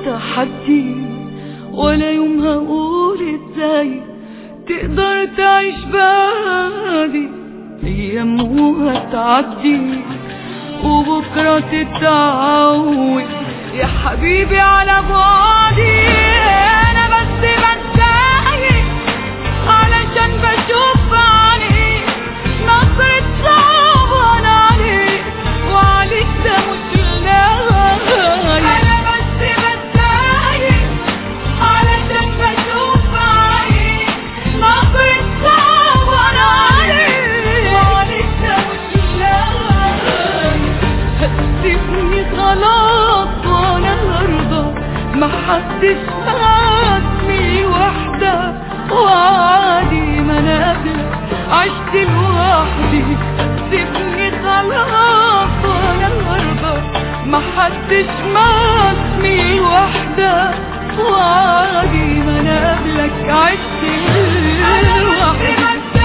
تحدي ولا يوم هقول ازاي تقدر تعيش بعدي ايام وهتعدي وبكرة تتعود يا حبيبي على بعدي انا بس بتضايق علشان بشوف عليك نظرة صعبان عليك وعليك ده مش لايق انا بس بتضايق علشان بشوف عليك نظرة صعبان عليك وعليك ده مش لايق هتسيبني خلاص وانا هرضى محدش فاتني وحدة وعادي ما انا قبلك عشت لوحدي سيبني خلاص وانا هرضى محدش ماتني وحدة وعادي ما انا قبلك عشت لوحدي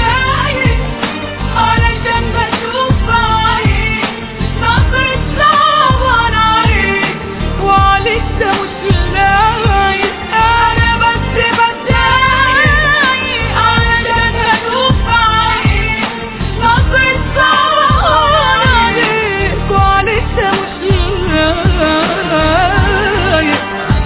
علشان بشوف عليك نظرة صعبان عليك وعليك ده مش لايق انا بس بتضايق علشان بشوف عليك نظرة صعبان عليك وعليك ده مش لايق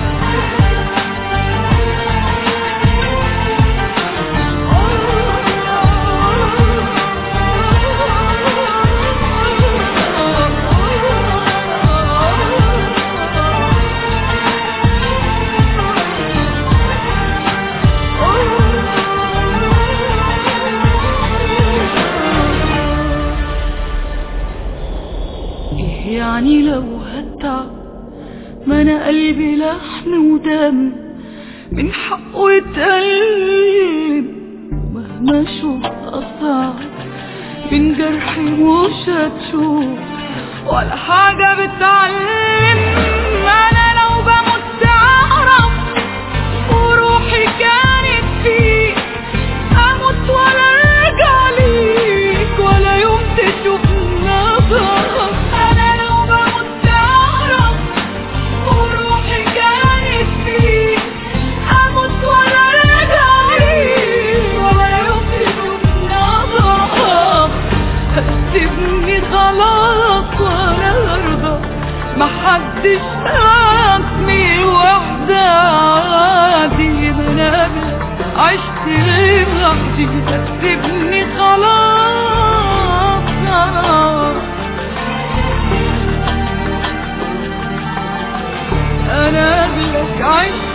إيه يعني لو هتعب ما انا قلبي لحم ودم من حقه يتألم مهما اشوف اصعب من جرحي مش هتشوف ولا حاجة بتعلم انا لو بموت اعرف وروحي كانت فيك اموت ولا ارجع ليك ولا يوم تشوف نظرك انا لو بموت اعرف وروحي كانت فيك اموت ولا ارجع ليك ولا يوم تشوف نظرك هتسيبني خلاص وانا ارضى محدش قاسمي وحدة عادي ما انا قبلك عشت لوحدي هتسيبني خلاص انا قبلك عشت